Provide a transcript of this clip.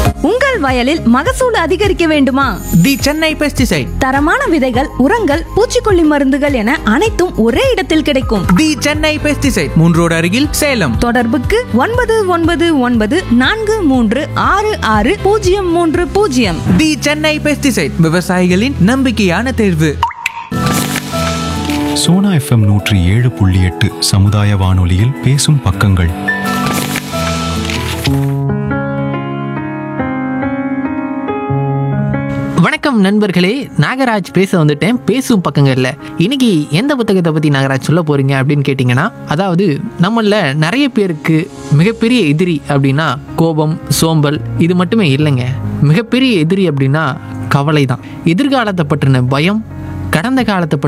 உங்கள் வயலில் மகசூல் அதிகரிக்க வேண்டுமா தி சென்னை பெஸ்டிசைட் தரமான விதைகள் உரங்கள் பூச்சிக்கொல்லி மருந்துகள் என அனைத்தும் ஒரே இடத்தில் கிடைக்கும் தி சென்னை பெஸ்டிசைட் மூன்றோடு அருகில் சேலம் தொடர்புக்கு ஒன்பது ஒன்பது ஒன்பது நான்கு மூன்று ஆறு ஆறு பூஜ்ஜியம் மூன்று பூஜ்ஜியம் தி சென்னை பெஸ்டிசைட் விவசாயிகளின் நம்பிக்கையான தேர்வு சோனா எஃப்எம் நூற்றி ஏழு புள்ளி எட்டு சமுதாய வானொலியில் பேசும் பக்கங்கள் வணக்கம் நண்பர்களே நாகராஜ் பேச வந்துட்டேன் பேசும் பக்கங்கள்ல இன்னைக்கு எந்த புத்தகத்தை பத்தி நாகராஜ் சொல்ல போறீங்க அப்படின்னு கேட்டிங்கன்னா அதாவது நம்மள நிறைய பேருக்கு மிகப்பெரிய எதிரி அப்படின்னா கோபம் சோம்பல் இது மட்டுமே இல்லைங்க மிகப்பெரிய எதிரி அப்படின்னா கவலை தான் எதிர்காலத்தை பற்றின பயம் கடந்த காலத்தை பற்றின